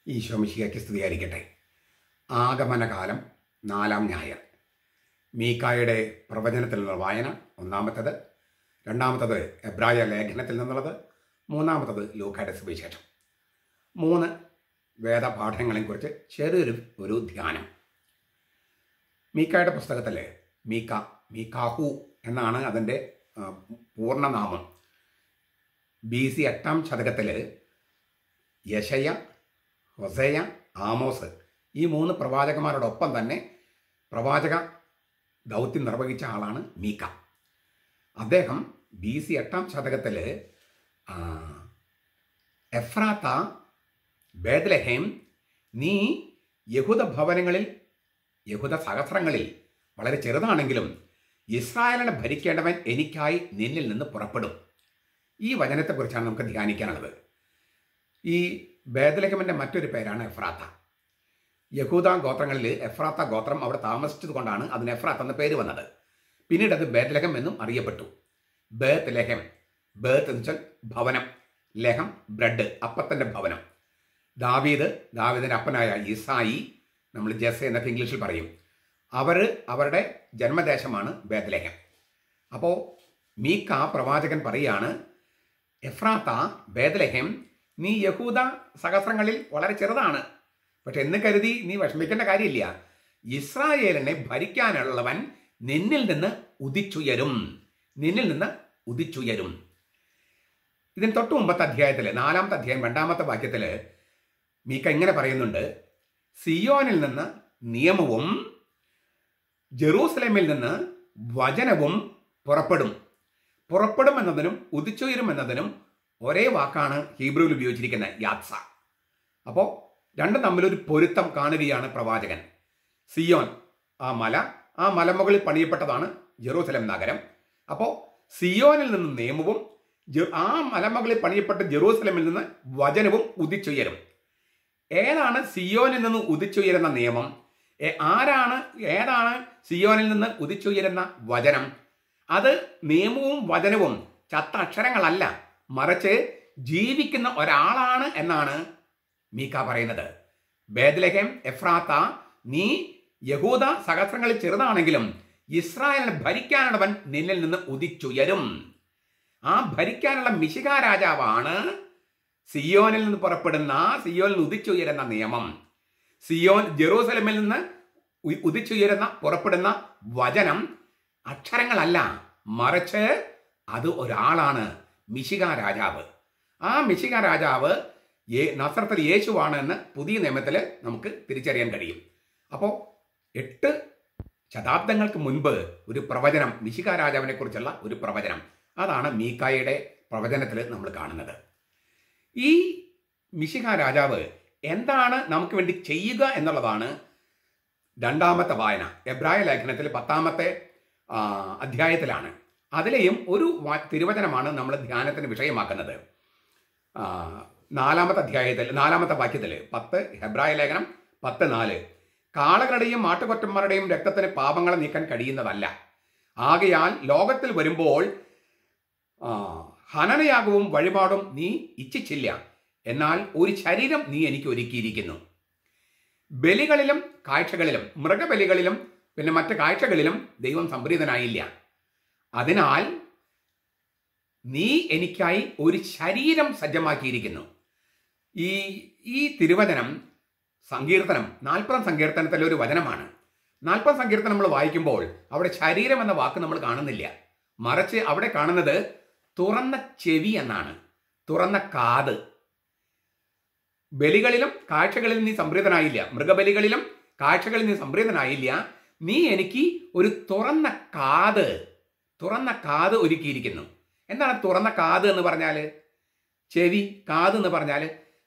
ഈശോമിശികയ്ക്ക് സ്തുതിയായിരിക്കട്ടെ ആഗമനകാലം നാലാം ഞായർ മീക്കായുടെ പ്രവചനത്തിൽ നിന്നുള്ള വായന ഒന്നാമത്തത് രണ്ടാമത്തത് എബ്രായ ലേഖനത്തിൽ നിന്നുള്ളത് മൂന്നാമത്തത് ലൂക്കായുടെ സുവിശേഷം മൂന്ന് വേദപാഠങ്ങളെക്കുറിച്ച് ചെറിയൊരു ഒരു ധ്യാനം മീക്കായുടെ പുസ്തകത്തിൽ മീക്ക മീക്കാഹു എന്നാണ് അതിൻ്റെ ആ, പൂർണ്ണനാമം ബി സി എട്ടാം ശതകത്തിൽ യശയ ഹൊസയ ആമോസ് ഈ മൂന്ന് പ്രവാചകന്മാരോടൊപ്പം തന്നെ പ്രവാചക ദൗത്യം നിർവഹിച്ച ആളാണ് മീക്ക അദ്ദേഹം ബി സി എട്ടാം ശതകത്തിൽ എഫ്രാത്ത ബേദ്ലഹേം നീ യഹൂദ ഭവനങ്ങളിൽ യഹൂദ സഹസ്രങ്ങളിൽ വളരെ ചെറുതാണെങ്കിലും ഇസ്രായേലിനെ ഭരിക്കേണ്ടവൻ എനിക്കായി നിന്നിൽ നിന്ന് പുറപ്പെടും ഈ വചനത്തെക്കുറിച്ചാണ് നമുക്ക് ധ്യാനിക്കാനുള്ളത് ഈ ബേദലഹമിൻ്റെ മറ്റൊരു പേരാണ് എഫ്രാത്ത യഹൂദ ഗോത്രങ്ങളിൽ എഫ്രാത്ത ഗോത്രം അവിടെ താമസിച്ചത് കൊണ്ടാണ് അതിന് എഫ്രാത്ത് എന്ന പേര് വന്നത് പിന്നീട് അത് ബേദ്ലഹം എന്നും അറിയപ്പെട്ടു ബേത്ത് ലഹം ബേത്ത് എന്ന് വെച്ചാൽ ഭവനം ലഹം ബ്രെഡ് അപ്പത്തിൻ്റെ ഭവനം ദാവീദ് ദാവീദിൻ്റെ അപ്പനായ ഇസായി നമ്മൾ ജസ് എന്നൊക്കെ ഇംഗ്ലീഷിൽ പറയും അവർ അവരുടെ ജന്മദേശമാണ് ബേദ്ലഹം അപ്പോൾ മീക്ക പ്രവാചകൻ പറയാണ് എഫ്രാത്ത ബേദ്ലഹം നീ യഹൂദ സഹസ്രങ്ങളിൽ വളരെ ചെറുതാണ് പക്ഷെ എന്ന് കരുതി നീ വിഷമിക്കേണ്ട കാര്യമില്ല ഇസ്രായേലിനെ ഭരിക്കാനുള്ളവൻ നിന്നിൽ നിന്ന് ഉദിച്ചുയരും നിന്നിൽ നിന്ന് ഉദിച്ചുയരും ഇതിന് തൊട്ട് മുമ്പത്തെ അധ്യായത്തിൽ നാലാമത്തെ അധ്യായം രണ്ടാമത്തെ വാക്യത്തിൽ മീക്ക ഇങ്ങനെ പറയുന്നുണ്ട് സിയോനിൽ നിന്ന് നിയമവും ജെറൂസലേമിൽ നിന്ന് വചനവും പുറപ്പെടും പുറപ്പെടും എന്നതിനും ഉദിച്ചുയരും എന്നതിനും ഒരേ വാക്കാണ് ഹീബ്രുവിൽ ഉപയോഗിച്ചിരിക്കുന്നത് യാത്സ അപ്പോൾ രണ്ടും തമ്മിലൊരു പൊരുത്തം കാണുകയാണ് പ്രവാചകൻ സിയോൻ ആ മല ആ മലമുകളിൽ പണിയപ്പെട്ടതാണ് ജെറൂസലം നഗരം അപ്പോൾ സിയോനിൽ നിന്ന് നിയമവും ജെ- ആ മലമുകളിൽ പണിയപ്പെട്ട ജെറൂസലമിൽ നിന്ന് വചനവും ഉദിച്ചുയരും ഏതാണ് സിയോനിൽ നിന്ന് ഉദിച്ചുയരുന്ന നിയമം ഏ- ആരാണ് ഏതാണ് സിയോനിൽ നിന്ന് ഉദിച്ചുയരുന്ന വചനം അത് നിയമവും വചനവും ചത്ത അക്ഷരങ്ങളല്ല മറിച്ച് ജീവിക്കുന്ന ഒരാളാണ് എന്നാണ് മീക്ക പറയുന്നത് ബേദ്ലഹേം എഫ്രാത്ത നീ യഹൂദ സഹസ്രങ്ങളിൽ ചെറുതാണെങ്കിലും ഇസ്രായേലിനെ ഭരിക്കാനുള്ളവൻ നിന്നിൽ നിന്ന് ഉദിച്ചുയരും ആ ഭരിക്കാനുള്ള മിശിക രാജാവാണ് സിയോനിൽ നിന്ന് പുറപ്പെടുന്ന സിയോനിൽ നിന്ന് ഉദിച്ചുയരുന്ന നിയമം സിയോൻ ജെറൂസലമിൽ നിന്ന് ഉ- ഉദിച്ചുയരുന്ന പുറപ്പെടുന്ന വചനം അക്ഷരങ്ങളല്ല മറിച്ച് അത് ഒരാളാണ് മിശിക രാജാവ് ആ മിശിക രാജാവ് യേ നസ്രത്തിൽ യേശുവാണ് എന്ന് പുതിയ നിയമത്തിൽ നമുക്ക് തിരിച്ചറിയാൻ കഴിയും അപ്പോൾ എട്ട് ശതാബ്ദങ്ങൾക്ക് മുൻപ് ഒരു പ്രവചനം മിശിക രാജാവിനെ കുറിച്ചുള്ള ഒരു പ്രവചനം അതാണ് മീക്കായുടെ പ്രവചനത്തിൽ നമ്മൾ കാണുന്നത് ഈ മിശിക രാജാവ് എന്താണ് നമുക്ക് വേണ്ടി ചെയ്യുക എന്നുള്ളതാണ് രണ്ടാമത്തെ വായന എബ്രായ ലേഖനത്തിൽ പത്താമത്തെ ആ, അധ്യായത്തിലാണ് അതിലെയും ഒരു വാ- തിരുവചനമാണ് നമ്മൾ ധ്യാനത്തിന് വിഷയമാക്കുന്നത് ആ, നാലാമത്തെ അധ്യായത്തിൽ നാലാമത്തെ വാക്യത്തിൽ പത്ത് ഹെബ്രായ ലേഖനം പത്ത് നാല് കാളകളുടെയും മാട്ടുകൊറ്റന്മാരുടെയും രക്തത്തിന് പാപങ്ങളെ നീക്കാൻ കഴിയുന്നതല്ല ആകയാൽ ലോകത്തിൽ വരുമ്പോൾ ആ, ഹനനയാഗവും വഴിപാടും നീ ഇച്ഛിച്ചില്ല എന്നാൽ ഒരു ശരീരം നീ എനിക്ക് ഒരുക്കിയിരിക്കുന്നു ബലികളിലും കാഴ്ചകളിലും മൃഗബലികളിലും പിന്നെ മറ്റ് കാഴ്ചകളിലും ദൈവം സംപ്രീതനായില്ല അതിനാൽ നീ എനിക്കായി ഒരു ശരീരം സജ്ജമാക്കിയിരിക്കുന്നു ഈ ഈ തിരുവചനം സങ്കീർത്തനം നാൽപ്പതാം സങ്കീർത്തനത്തിലെ ഒരു വചനമാണ് നാൽപ്പതാം സങ്കീർത്തനം നമ്മൾ വായിക്കുമ്പോൾ അവിടെ ശരീരം എന്ന വാക്ക് നമ്മൾ കാണുന്നില്ല മറിച്ച് അവിടെ കാണുന്നത് തുറന്ന ചെവി എന്നാണ് തുറന്ന കാത് ബലികളിലും കാഴ്ചകളിലും നീ സംപ്രീതനായില്ല മൃഗബലികളിലും കാഴ്ചകളിൽ നീ സംപ്രീതനായില്ല നീ എനിക്ക് ഒരു തുറന്ന കാത് തുറന്ന കാത് ഒരുക്കിയിരിക്കുന്നു എന്താണ് തുറന്ന കാത് എന്ന് പറഞ്ഞാൽ ചെവി കാത് എന്ന് പറഞ്ഞാൽ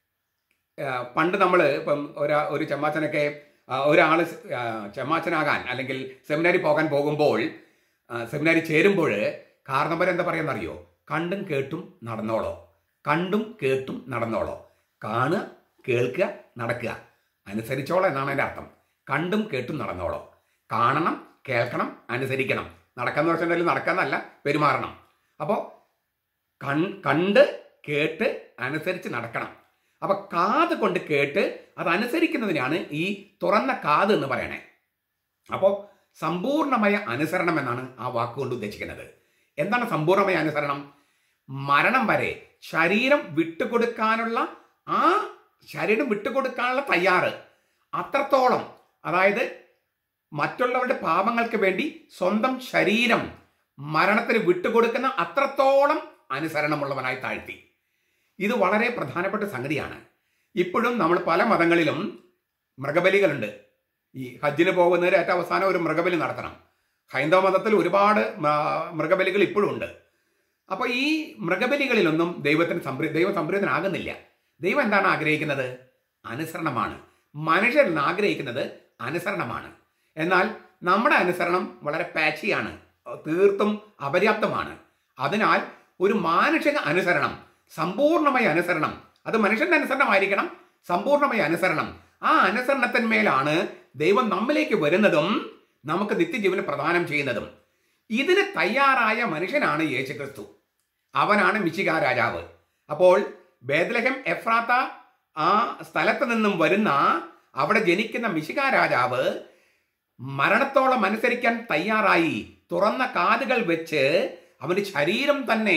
പണ്ട് നമ്മൾ ഇപ്പം ഒരാ ഒരു ചെമ്മാച്ചനൊക്കെ ഒരാൾ ചെമ്മാച്ചനാകാൻ അല്ലെങ്കിൽ സെമിനാരി പോകാൻ പോകുമ്പോൾ ആ, സെമിനാരി ചേരുമ്പോൾ കാരണവർ എന്താ പറയുന്നറിയോ കണ്ടും കേട്ടും നടന്നോളോ കണ്ടും കേട്ടും നടന്നോളോ കാണുക കേൾക്കുക നടക്കുക അനുസരിച്ചോളോ എന്നാണ് എൻ്റെ അർത്ഥം കണ്ടും കേട്ടും നടന്നോളോ കാണണം കേൾക്കണം അനുസരിക്കണം നടക്കാന്ന് വെച്ചിട്ടുണ്ടെങ്കിൽ നടക്കാന്നല്ല പെരുമാറണം അപ്പോൾ കൺ കണ്ട് കേട്ട് അനുസരിച്ച് നടക്കണം അപ്പൊ കാത് കൊണ്ട് കേട്ട് അത് അനുസരിക്കുന്നതിനാണ് ഈ തുറന്ന കാത് എന്ന് പറയണേ അപ്പോൾ സമ്പൂർണമായ അനുസരണം എന്നാണ് ആ വാക്കുകൊണ്ട് ഉദ്ദേശിക്കുന്നത് എന്താണ് സമ്പൂർണമായ അനുസരണം മരണം വരെ ശരീരം വിട്ടുകൊടുക്കാനുള്ള ആ ശരീരം വിട്ടുകൊടുക്കാനുള്ള തയ്യാറ് അത്രത്തോളം അതായത് മറ്റുള്ളവരുടെ പാപങ്ങൾക്ക് വേണ്ടി സ്വന്തം ശരീരം മരണത്തിന് വിട്ടുകൊടുക്കുന്ന അത്രത്തോളം അനുസരണമുള്ളവനായി താഴ്ത്തി ഇത് വളരെ പ്രധാനപ്പെട്ട സംഗതിയാണ് ഇപ്പോഴും നമ്മൾ പല മതങ്ങളിലും മൃഗബലികളുണ്ട് ഈ ഹജ്ജിന് പോകുന്നവർ ഏറ്റവും അവസാനം ഒരു മൃഗബലി നടത്തണം ഹൈന്ദവ മതത്തിൽ ഒരുപാട് മ- മൃഗബലികൾ ഇപ്പോഴും ഉണ്ട് അപ്പോൾ ഈ മൃഗബലികളിലൊന്നും ദൈവത്തിന് സംപ്രീ ദൈവം സംപ്രീതനാകുന്നില്ല ദൈവം എന്താണ് ആഗ്രഹിക്കുന്നത് അനുസരണമാണ് മനുഷ്യൻ ആഗ്രഹിക്കുന്നത് അനുസരണമാണ് എന്നാൽ നമ്മുടെ അനുസരണം വളരെ പാച്ചിയാണ് തീർത്തും അപര്യാപ്തമാണ് അതിനാൽ ഒരു മാനുഷിക അനുസരണം സമ്പൂർണമായ അനുസരണം അത് മനുഷ്യന്റെ അനുസരണമായിരിക്കണം സമ്പൂർണമായ അനുസരണം ആ അനുസരണത്തിന്മേലാണ് ദൈവം നമ്മിലേക്ക് വരുന്നതും നമുക്ക് നിത്യജീവന് പ്രദാനം ചെയ്യുന്നതും ഇതിന് തയ്യാറായ മനുഷ്യനാണ് യേശുക്രിസ്തു അവനാണ് മിശിക രാജാവ് അപ്പോൾ ബേദ്ലഹം എഫ്രാത്ത ആ സ്ഥലത്ത് നിന്നും വരുന്ന അവിടെ ജനിക്കുന്ന മിശിക രാജാവ് മരണത്തോളം അനുസരിക്കാൻ തയ്യാറായി തുറന്ന കാതുകൾ വെച്ച് അവന്റെ ശരീരം തന്നെ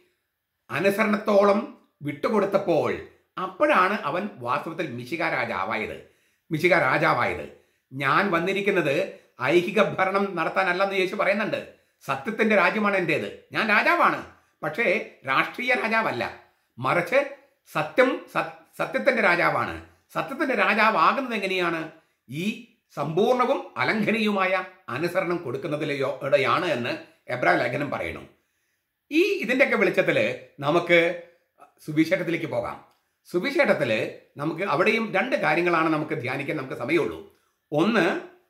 അനുസരണത്തോളം വിട്ടുകൊടുത്തപ്പോൾ അപ്പോഴാണ് അവൻ വാസ്തവത്തിൽ മിശിക രാജാവായത് മിശിക രാജാവായത് ഞാൻ വന്നിരിക്കുന്നത് ഐഹിക ഭരണം നടത്താനല്ലെന്ന് യേശു പറയുന്നുണ്ട് സത്യത്തിന്റെ രാജ്യമാണ് എൻ്റേത് ഞാൻ രാജാവാണ് പക്ഷേ രാഷ്ട്രീയ രാജാവല്ല മറിച്ച് സത്യം സത്- സത്യത്തിന്റെ രാജാവാണ് സത്യത്തിന്റെ രാജാവാകുന്നത് എങ്ങനെയാണ് ഈ സമ്പൂർണവും അലംഘനീയവുമായ അനുസരണം കൊടുക്കുന്നതിലെയാണ് എന്ന് എബ്രാ ലേഖനം പറയുന്നു ഈ ഇതിൻ്റെയൊക്കെ വെളിച്ചത്തിൽ നമുക്ക് സുവിശേഷത്തിലേക്ക് പോകാം സുവിശേഷത്തിൽ നമുക്ക് അവിടെയും രണ്ട് കാര്യങ്ങളാണ് നമുക്ക് ധ്യാനിക്കാൻ നമുക്ക് സമയമുള്ളൂ ഒന്ന്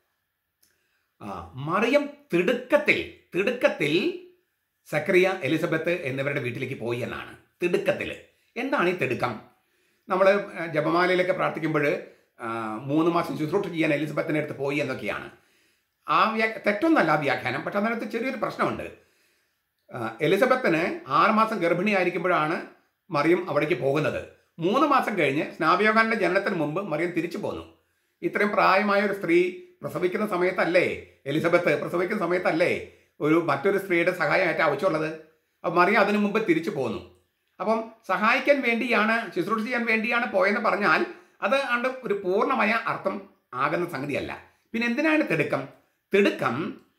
ആ, മറിയം തിടുക്കത്തിൽ തിടുക്കത്തിൽ സക്രിയ എലിസബത്ത് എന്നിവരുടെ വീട്ടിലേക്ക് പോയി എന്നാണ് തിടുക്കത്തിൽ എന്താണ് ഈ തിടുക്കം നമ്മൾ ജപമാലയിലൊക്കെ പ്രാർത്ഥിക്കുമ്പോൾ മൂന്ന് മാസം ശുശ്രൂഷ ചെയ്യാൻ എലിസബത്തിൻ്റെ അടുത്ത് പോയി എന്നൊക്കെയാണ് ആ വ്യാ തെറ്റൊന്നല്ല ആ വ്യാഖ്യാനം പക്ഷെ അതിനകത്ത് ചെറിയൊരു പ്രശ്നമുണ്ട് ആ, എലിസബത്തിന് ആറ് മാസം ഗർഭിണിയായിരിക്കുമ്പോഴാണ് മറിയം അവിടേക്ക് പോകുന്നത് മൂന്ന് മാസം കഴിഞ്ഞ് സ്നാപയോഗാന്റെ ജനനത്തിന് മുമ്പ് മറിയം തിരിച്ചു പോന്നു ഇത്രയും പ്രായമായ ഒരു സ്ത്രീ പ്രസവിക്കുന്ന സമയത്തല്ലേ എലിസബത്ത് പ്രസവിക്കുന്ന സമയത്തല്ലേ ഒരു മറ്റൊരു സ്ത്രീയുടെ സഹായമായിട്ട് ആവശ്യമുള്ളത് അപ്പം മറിയം അതിനു മുമ്പ് തിരിച്ചു പോന്നു അപ്പം സഹായിക്കാൻ വേണ്ടിയാണ് ശുശ്രൂഷ ചെയ്യാൻ വേണ്ടിയാണ് പോയെന്ന് പറഞ്ഞാൽ അത് ആണ്ട് ഒരു പൂർണ്ണമായ അർത്ഥം ആകുന്ന സംഗതിയല്ല പിന്നെ എന്തിനാണ് തിടുക്കം തിടുക്കം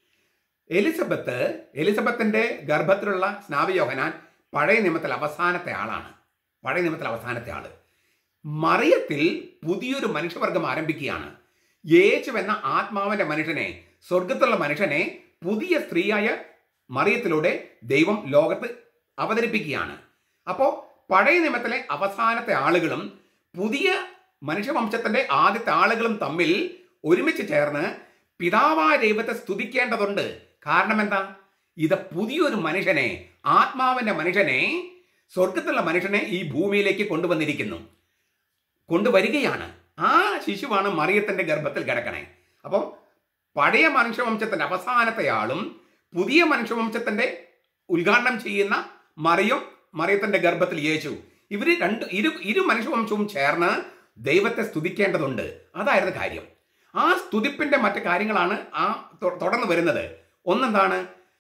എലിസബത്ത് എലിസബത്തിന്റെ ഗർഭത്തിലുള്ള സ്നാവയോഹനാൻ പഴയ നിയമത്തിൽ അവസാനത്തെ ആളാണ് പഴയ നിയമത്തിൽ അവസാനത്തെ ആള് മറിയത്തിൽ പുതിയൊരു മനുഷ്യവർഗം ആരംഭിക്കുകയാണ് യേശു എന്ന ആത്മാവിന്റെ മനുഷ്യനെ സ്വർഗത്തിലുള്ള മനുഷ്യനെ പുതിയ സ്ത്രീയായ മറിയത്തിലൂടെ ദൈവം ലോകത്ത് അവതരിപ്പിക്കുകയാണ് അപ്പോൾ പഴയ നിയമത്തിലെ അവസാനത്തെ ആളുകളും പുതിയ മനുഷ്യവംശത്തിന്റെ ആദ്യത്തെ ആളുകളും തമ്മിൽ ഒരുമിച്ച് ചേർന്ന് പിതാവായ ദൈവത്തെ സ്തുതിക്കേണ്ടതുണ്ട് കാരണം എന്താ ഇത് പുതിയൊരു മനുഷ്യനെ ആത്മാവിന്റെ മനുഷ്യനെ സ്വർഗത്തിലുള്ള മനുഷ്യനെ ഈ ഭൂമിയിലേക്ക് കൊണ്ടുവന്നിരിക്കുന്നു കൊണ്ടുവരികയാണ് ആ ശിശുവാണ് മറിയത്തിന്റെ ഗർഭത്തിൽ കിടക്കണേ അപ്പം പഴയ മനുഷ്യവംശത്തിന്റെ അവസാനത്തെ ആളും പുതിയ മനുഷ്യവംശത്തിന്റെ ഉദ്ഘാടനം ചെയ്യുന്ന മറിയും മറിയത്തിന്റെ ഗർഭത്തിൽ യേശു ഇവര് രണ്ട് ഇരു ഇരു മനുഷ്യവംശവും ചേർന്ന് ദൈവത്തെ സ്തുതിക്കേണ്ടതുണ്ട് അതായിരുന്നു കാര്യം ആ സ്തുതിപ്പിന്റെ മറ്റു കാര്യങ്ങളാണ് ആ തൊ- തുടർന്ന് വരുന്നത് ഒന്നെന്താണ്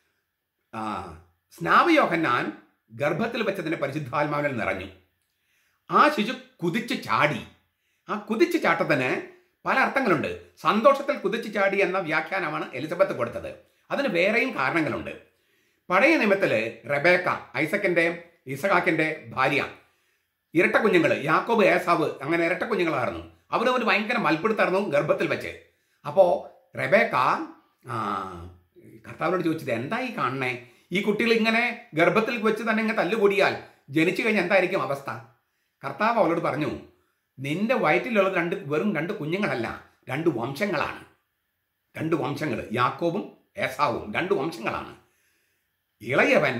ആ സ്നാവയോഹന്നാൻ ഗർഭത്തിൽ വെച്ചതിന്റെ പരിശുദ്ധാത്മാവിൽ നിറഞ്ഞു ആ ശിശു കുതിച്ചു ചാടി ആ കുതിച്ചു ചാട്ടത്തിന് പല അർത്ഥങ്ങളുണ്ട് സന്തോഷത്തിൽ കുതിച്ചു ചാടി എന്ന വ്യാഖ്യാനമാണ് എലിസബത്ത് കൊടുത്തത് അതിന് വേറെയും കാരണങ്ങളുണ്ട് പഴയ നിയമത്തില് റെബേക്ക ഐസക്കിന്റെ ഇസഹാക്കിന്റെ ഭാര്യ ഇരട്ട കുഞ്ഞുങ്ങൾ യാക്കോബ് ഏസാവ് അങ്ങനെ ഇരട്ട കുഞ്ഞുങ്ങളായിരുന്നു അവർ ഒരു ഭയങ്കര മൽപ്പിടുത്തായിരുന്നു ഗർഭത്തിൽ വെച്ച് അപ്പോൾ റെബേക്ക ആ, കർത്താവിനോട് ചോദിച്ചത് എന്താ ഈ കാണണേ ഈ കുട്ടികൾ ഇങ്ങനെ ഗർഭത്തിൽ വെച്ച് തന്നെ ഇങ്ങനെ തല്ലുകൂടിയാൽ ജനിച്ചു കഴിഞ്ഞാൽ എന്തായിരിക്കും അവസ്ഥ കർത്താവ് അവളോട് പറഞ്ഞു നിന്റെ വയറ്റിലുള്ളത് രണ്ട് വെറും രണ്ട് കുഞ്ഞുങ്ങളല്ല രണ്ട് വംശങ്ങളാണ് രണ്ട് വംശങ്ങൾ യാക്കോബും ഏസാവും രണ്ട് വംശങ്ങളാണ് ഇളയവൻ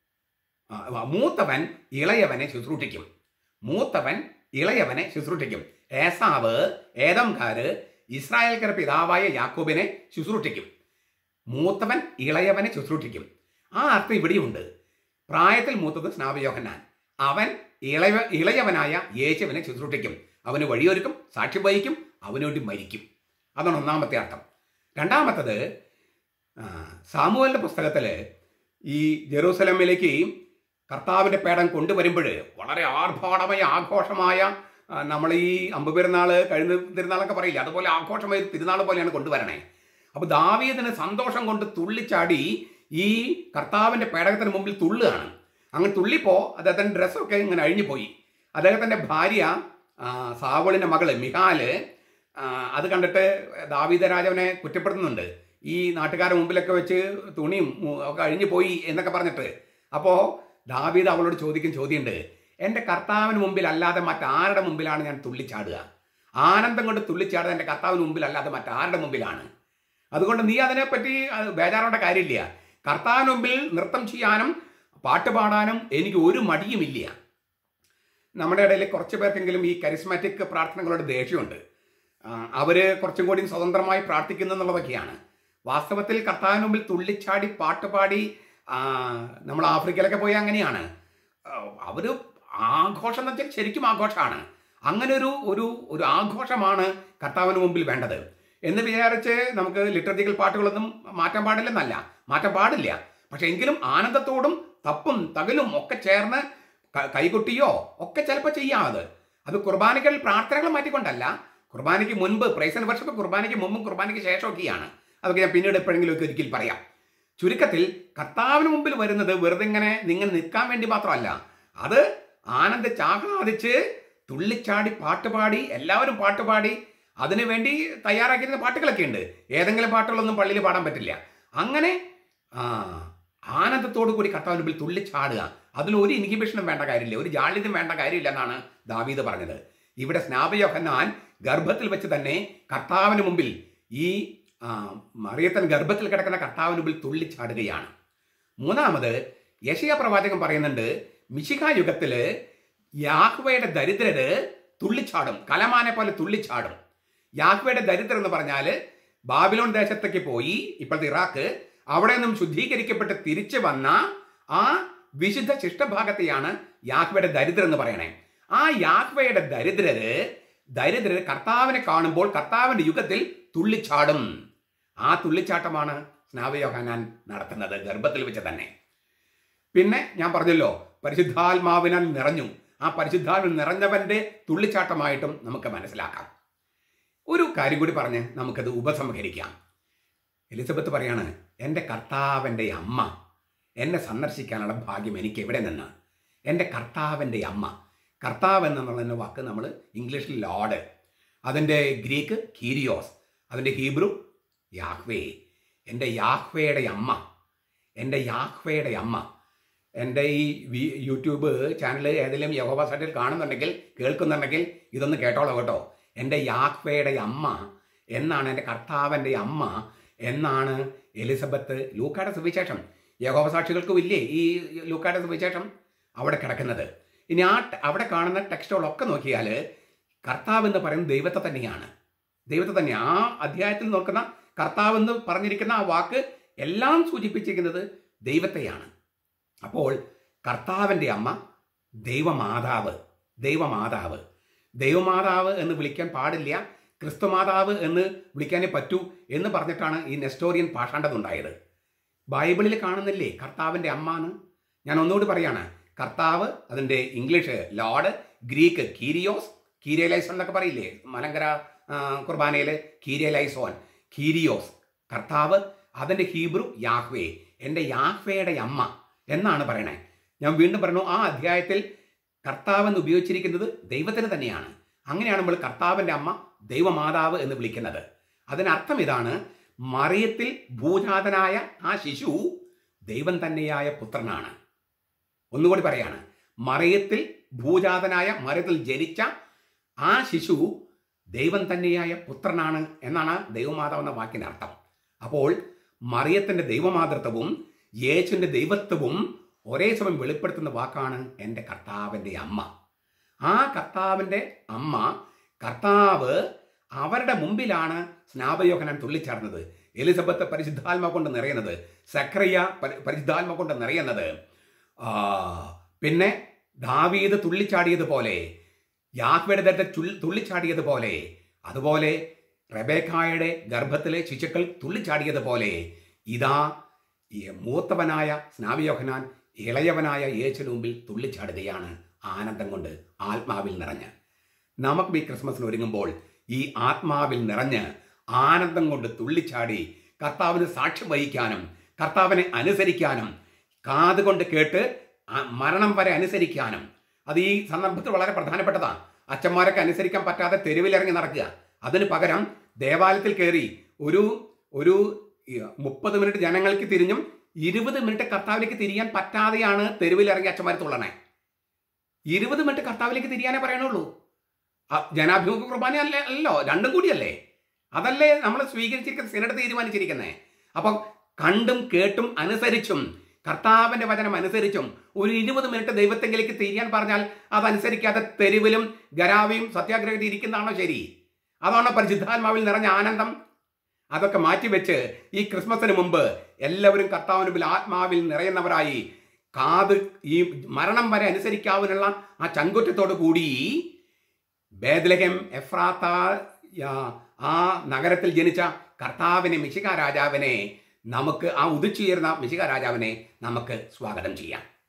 ആ, മൂത്തവൻ ഇളയവനെ ശുശ്രൂഷിക്കും മൂത്തവൻ ഇളയവനെ ശുശ്രൂഷിക്കും ഏസാവ് ഏതംകാര് ഇസ്രായേൽക്കര പിതാവായ യാക്കോബിനെ ശുശ്രൂഷിക്കും മൂത്തവൻ ഇളയവനെ ശുശ്രൂഷിക്കും ആ അർത്ഥം ഇവിടെയുണ്ട് പ്രായത്തിൽ മൂത്തത് സ്നാപയോഹന്നാൻ അവൻ ഇളയ ഇളയവനായ യേശുവിനെ ശുശ്രൂഷിക്കും അവന് വഴിയൊരുക്കും സാക്ഷ്യം വഹിക്കും അവന് വേണ്ടി മരിക്കും അതാണ് ഒന്നാമത്തെ അർത്ഥം രണ്ടാമത്തത് ആ, സാമുവലിന്റെ പുസ്തകത്തിൽ ഈ ജെറൂസലമിലേക്ക് കർത്താവിന്റെ പേടം കൊണ്ടുവരുമ്പോൾ വളരെ ആർഭാടമായ ആഘോഷമായ ആ, നമ്മൾ ഈ അമ്പ് പെരുന്നാൾ കഴിഞ്ഞ തിരുനാളൊക്കെ പറയില്ല അതുപോലെ ആഘോഷമായ ഒരു തിരുനാൾ പോലെയാണ് കൊണ്ടുവരണേ അപ്പോൾ ദാവീദിന് സന്തോഷം കൊണ്ട് തുള്ളിച്ചാടി ഈ കർത്താവിന്റെ പേടകത്തിന് മുമ്പിൽ തുള്ളുകയാണ് അങ്ങനെ തുള്ളിപ്പോ അദ്ദേഹത്തിന്റെ ഡ്രസ്സൊക്കെ ഇങ്ങനെ അഴിഞ്ഞു പോയി അദ്ദേഹത്തിന്റെ ഭാര്യ ആ, സാവളിന്റെ മകള് മിഹാല് ആ, അത് കണ്ടിട്ട് ദാവീദ രാജാവിനെ കുറ്റപ്പെടുത്തുന്നുണ്ട് ഈ നാട്ടുകാരുടെ മുമ്പിലൊക്കെ വെച്ച് തുണിയും ഉം, ഒക്കെ അഴിഞ്ഞു പോയി എന്നൊക്കെ പറഞ്ഞിട്ട് അപ്പോൾ ദാവീദ് അവളോട് ചോദിക്കും ചോദ്യമുണ്ട് എൻ്റെ കർത്താവിന് മുമ്പിൽ അല്ലാതെ മറ്റാരുടെ മുമ്പിലാണ് ഞാൻ തുള്ളിച്ചാടുക ആനന്ദം കൊണ്ട് തുള്ളിച്ചാടുക എൻ്റെ കർത്താവിന് മുമ്പിൽ അല്ലാതെ മറ്റാരുടെ മുമ്പിലാണ് അതുകൊണ്ട് നീ അതിനെപ്പറ്റി അത് ബേജാറേണ്ട കാര്യമില്ല കർത്താവിന് മുമ്പിൽ നൃത്തം ചെയ്യാനും പാട്ട് പാടാനും എനിക്ക് ഒരു മടിയുമില്ല നമ്മുടെ ഇടയിൽ കുറച്ച് പേർക്കെങ്കിലും ഈ കരിസ്മാറ്റിക് പ്രാർത്ഥനകളോട് ദേഷ്യമുണ്ട് ആ, അവര് കുറച്ചും കൂടി സ്വതന്ത്രമായി പ്രാർത്ഥിക്കുന്നു എന്നുള്ളതൊക്കെയാണ് വാസ്തവത്തിൽ കർത്താവിന് മുമ്പിൽ തുള്ളിച്ചാടി പാട്ട് പാടി ആ, നമ്മൾ ആഫ്രിക്കയിലൊക്കെ പോയി അങ്ങനെയാണ് ആ, അവര് ആഘോഷം എന്ന് വെച്ചാൽ ശരിക്കും ആഘോഷമാണ് അങ്ങനെ ഒരു ഒരു ഒരു ആഘോഷമാണ് കർത്താവിന് മുമ്പിൽ വേണ്ടത് എന്ന് വിചാരിച്ച് നമുക്ക് ലിറ്റർജിക്കൽ പാട്ടുകളൊന്നും മാറ്റാൻ പാടില്ലെന്നല്ല മാറ്റാൻ പാടില്ല പക്ഷെ എങ്കിലും ആനന്ദത്തോടും തപ്പും തകലും ഒക്കെ ചേർന്ന് ക- കൈകൊട്ടിയോ ഒക്കെ ചിലപ്പോൾ ചെയ്യാം അത് അത് കുർബാനകൾ പ്രാർത്ഥനകൾ മാറ്റിക്കൊണ്ടല്ല കുർബാനയ്ക്ക് മുൻപ് പ്രൈസൻ വർഷപ്പ് കുർബാനയ്ക്ക് മുമ്പും കുർബാനയ്ക്ക് ശേഷമൊക്കെയാണ് അതൊക്കെ ഞാൻ പിന്നീട് എപ്പോഴെങ്കിലും ഒക്കെ ഒരിക്കൽ പറയാം ചുരുക്കത്തിൽ കർത്താവിന് മുമ്പിൽ വരുന്നത് വെറുതെ ഇങ്ങനെ നിങ്ങൾ നിൽക്കാൻ വേണ്ടി മാത്രമല്ല അത് ആനന്ദ ചാഹ്ലാദിച്ച് തുള്ളിച്ചാടി പാട്ടുപാടി എല്ലാവരും പാട്ടുപാടി അതിനുവേണ്ടി തയ്യാറാക്കിയിരുന്ന പാട്ടുകളൊക്കെ ഉണ്ട് ഏതെങ്കിലും പാട്ടുകളൊന്നും പള്ളിയിൽ പാടാൻ പറ്റില്ല അങ്ങനെ ആ ആനന്ദത്തോടു കൂടി കർത്താവിന് മുമ്പിൽ തുള്ളിച്ചാടുക അതിൽ ഒരു ഇൻഹിബിഷനും വേണ്ട കാര്യമില്ല ഒരു ജാള്യതും വേണ്ട കാര്യമില്ല എന്നാണ് ദാവീദ് പറഞ്ഞത് ഇവിടെ സ്നാപയോഹന്നാൻ ഗർഭത്തിൽ വെച്ച് തന്നെ കർത്താവിന് മുമ്പിൽ ഈ ആ, മറിയത്തൻ ഗർഭത്തിൽ കിടക്കുന്ന കർത്താവിന് മുമ്പിൽ തുള്ളിച്ചാടുകയാണ് മൂന്നാമത് യശയ പ്രവാചകൻ പറയുന്നുണ്ട് മിശിക യുഗത്തില് യാഹ്വയുടെ ദരിദ്രര് തുള്ളിച്ചാടും കലമാനെ പോലെ തുള്ളിച്ചാടും യാഹ്വയുടെ ദരിദ്രർ എന്ന് പറഞ്ഞാല് ബാബിലോൺ ദേശത്തേക്ക് പോയി ഇപ്പോഴത്തെ ഇറാഖ് അവിടെ നിന്നും ശുദ്ധീകരിക്കപ്പെട്ട് തിരിച്ചു വന്ന ആ വിശുദ്ധ ശിഷ്ടഭാഗത്തെയാണ് യാഹ്വയുടെ ദരിദ്രർ എന്ന് പറയണേ ആ യാഹ്വയുടെ ദരിദ്രര് ദരിദ്രര് കർത്താവിനെ കാണുമ്പോൾ കർത്താവിന്റെ യുഗത്തിൽ തുള്ളിച്ചാടും ആ തുള്ളിച്ചാട്ടമാണ് സ്നാവയോഹനാൻ നടത്തുന്നത് ഗർഭത്തിൽ വെച്ച് തന്നെ പിന്നെ ഞാൻ പറഞ്ഞല്ലോ പരിശുദ്ധാത്മാവിനാൽ നിറഞ്ഞു ആ പരിശുദ്ധാത്മാവിൽ നിറഞ്ഞവന്റെ തുള്ളിച്ചാട്ടമായിട്ടും നമുക്ക് മനസ്സിലാക്കാം ഒരു കാര്യം കൂടി പറഞ്ഞ് നമുക്കത് ഉപസംഹരിക്കാം എലിസബത്ത് പറയാണ് എൻ്റെ കർത്താവിൻ്റെ അമ്മ എന്നെ സന്ദർശിക്കാനുള്ള ഭാഗ്യം എനിക്ക് എവിടെ നിന്ന് എൻ്റെ കർത്താവിൻ്റെ അമ്മ കർത്താവ് എന്നുള്ള വാക്ക് നമ്മൾ ഇംഗ്ലീഷിൽ ലോഡ് അതിൻ്റെ ഗ്രീക്ക് കീരിയോസ് അതിൻ്റെ ഹീബ്രു യാഹ്വേ എൻ്റെ യാഹ്വയുടെ അമ്മ എൻ്റെ യാഹ്വയുടെ അമ്മ എൻ്റെ ഈ വി- യൂട്യൂബ് ചാനൽ ഏതെങ്കിലും യഹോബ സൈറ്റിൽ കാണുന്നുണ്ടെങ്കിൽ കേൾക്കുന്നുണ്ടെങ്കിൽ ഇതൊന്ന് കേട്ടോളൂ കേട്ടോ എൻ്റെ യാഹ്വയുടെ അമ്മ എന്നാണ് എൻ്റെ കർത്താവിൻ്റെ അമ്മ എന്നാണ് എലിസബത്ത് ലൂക്കായുടെ സുവിശേഷം യഹോബ സാക്ഷികൾക്കും ഇല്ലേ ഈ ലൂക്കായുടെ സുവിശേഷം അവിടെ കിടക്കുന്നത് ഇനി ആ ടെ- അവിടെ കാണുന്ന ടെക്സ്റ്റുകളൊക്കെ നോക്കിയാൽ കർത്താവ് എന്ന് പറയുന്നത് ദൈവത്തെ തന്നെയാണ് ദൈവത്തെ തന്നെ ആ അധ്യായത്തിൽ നോക്കുന്ന കർത്താവ് എന്ന് പറഞ്ഞിരിക്കുന്ന ആ വാക്ക് എല്ലാം സൂചിപ്പിച്ചിരിക്കുന്നത് ദൈവത്തെയാണ് അപ്പോൾ കർത്താവിൻ്റെ അമ്മ ദൈവമാതാവ് ദൈവമാതാവ് ദൈവമാതാവ് എന്ന് വിളിക്കാൻ പാടില്ല ക്രിസ്തുമാതാവ് എന്ന് വിളിക്കാനേ പറ്റൂ എന്ന് പറഞ്ഞിട്ടാണ് ഈ നെസ്റ്റോറിയൻ പാഷാണ്ടതുണ്ടായത് ബൈബിളിൽ കാണുന്നില്ലേ കർത്താവിൻ്റെ അമ്മ എന്ന് ഞാൻ ഒന്നുകൂടി പറയാണ് കർത്താവ് അതിൻ്റെ ഇംഗ്ലീഷ് ലോഡ് ഗ്രീക്ക് കീരിയോസ് കീരിയലൈസോൺ എന്നൊക്കെ പറയില്ലേ മലങ്കര ആ, കുർബാനയില് കീരിയലൈസോൻ കീരിയോസ് കർത്താവ് അതിൻ്റെ ഹീബ്രു യാഹ്വേ എൻ്റെ യാഹ്വയുടെ അമ്മ എന്നാണ് പറയണേ ഞാൻ വീണ്ടും പറഞ്ഞു ആ അധ്യായത്തിൽ കർത്താവ് എന്ന് ഉപയോഗിച്ചിരിക്കുന്നത് ദൈവത്തിന് തന്നെയാണ് അങ്ങനെയാണ് നമ്മൾ കർത്താവിൻ്റെ അമ്മ ദൈവമാതാവ് എന്ന് വിളിക്കുന്നത് അതിനർത്ഥം ഇതാണ് മറിയത്തിൽ ഭൂജാതനായ ആ ശിശു ദൈവം തന്നെയായ പുത്രനാണ് ഒന്നുകൂടി പറയാണ് മറിയത്തിൽ ഭൂജാതനായ മറിയത്തിൽ ജനിച്ച ആ ശിശു ദൈവം തന്നെയായ പുത്രനാണ് എന്നാണ് ദൈവമാതാവ് എന്ന വാക്കിന്റെ അർത്ഥം അപ്പോൾ മറിയത്തിന്റെ ദൈവമാതൃത്വവും യേശുവിന്റെ ദൈവത്വവും ഒരേ സമയം വെളിപ്പെടുത്തുന്ന വാക്കാണ് എൻ്റെ കർത്താവിൻ്റെ അമ്മ ആ കർത്താവിൻ്റെ അമ്മ കർത്താവ് അവരുടെ മുമ്പിലാണ് സ്നാപയോഹനാൻ തുള്ളിച്ചാടുന്നത് എലിസബത്ത് പരിശുദ്ധാത്മ കൊണ്ട് നിറയുന്നത് സക്രിയ പരി- പരിശുദ്ധാത്മ കൊണ്ട് നിറയുന്നത് ആ, പിന്നെ ദാവീദ് തുള്ളിച്ചാടിയതുപോലെ യാഹ്വയുടെ ദത്ത ചുൾ- തുള്ളിച്ചാടിയതുപോലെ അതുപോലെ റബേക്കായുടെ ഗർഭത്തിലെ ശിശുക്കൾ തുള്ളിച്ചാടിയതുപോലെ ഇതാ ഈ മൂത്തവനായ സ്നാവിയോഹനാൻ ഇളയവനായ യേശുവിന് മുമ്പിൽ തുള്ളിച്ചാടുകയാണ് ആനന്ദം കൊണ്ട് ആത്മാവിൽ നിറഞ്ഞ് നമുക്ക് ഈ ക്രിസ്മസിന് ഒരുങ്ങുമ്പോൾ ഈ ആത്മാവിൽ നിറഞ്ഞ് ആനന്ദം കൊണ്ട് തുള്ളിച്ചാടി കർത്താവിന് സാക്ഷ്യം വഹിക്കാനും കർത്താവിനെ അനുസരിക്കാനും കാതുകൊണ്ട് കേട്ട് ആ മരണം വരെ അനുസരിക്കാനും അത് ഈ സന്ദർഭത്തിൽ വളരെ പ്രധാനപ്പെട്ടതാണ് അച്ഛന്മാരൊക്കെ അനുസരിക്കാൻ പറ്റാതെ തെരുവിലിറങ്ങി നടക്കുക അതിന് പകരം ദേവാലയത്തിൽ കയറി ഒരു ഒരു മുപ്പത് മിനിറ്റ് ജനങ്ങൾക്ക് തിരിഞ്ഞും ഇരുപത് മിനിറ്റ് കർത്താവിലേക്ക് തിരിയാൻ പറ്റാതെയാണ് തെരുവിലിറങ്ങി അച്ഛന്മാർ തുള്ളണേ ഇരുപത് മിനിറ്റ് കർത്താവിലേക്ക് തിരിയാനേ പറയണുള്ളൂ ആ, ജനാഭിമുഖ കുർബാന അല്ലേ അല്ലല്ലോ രണ്ടും കൂടിയല്ലേ അതല്ലേ നമ്മൾ സ്വീകരിച്ചിരിക്കുന്ന സിനഡ് തീരുമാനിച്ചിരിക്കുന്നത് അപ്പം കണ്ടും കേട്ടും അനുസരിച്ചും കർത്താവിന്റെ വചനം അനുസരിച്ചും ഒരു ഇരുപത് മിനിറ്റ് ദൈവത്തെങ്കിലേക്ക് തിരിയാൻ പറഞ്ഞാൽ അതനുസരിക്കാതെ തെരുവിലും ഗരാവിയും സത്യാഗ്രഹത്തിൽ ഇരിക്കുന്നതാണോ ശരി അതാണോ പരിശുദ്ധാത്മാവിൽ നിറഞ്ഞ ആനന്ദം അതൊക്കെ മാറ്റിവെച്ച് ഈ ക്രിസ്മസിന് മുമ്പ് എല്ലാവരും കർത്താവിന് മുമ്പിൽ ആത്മാവിൽ നിറയുന്നവരായി കാത് ഈ മരണം വരെ അനുസരിക്കാവുന്നുള്ള ആ ചങ്കുറ്റത്തോടു കൂടി ബേദ്ലഹം എഫ്രാത്ത യാ- ആ നഗരത്തിൽ ജനിച്ച കർത്താവിനെ മിശിക രാജാവിനെ നമുക്ക് ആ ഉദിച്ചുയർന്ന മിശിക രാജാവിനെ നമുക്ക് സ്വാഗതം ചെയ്യാം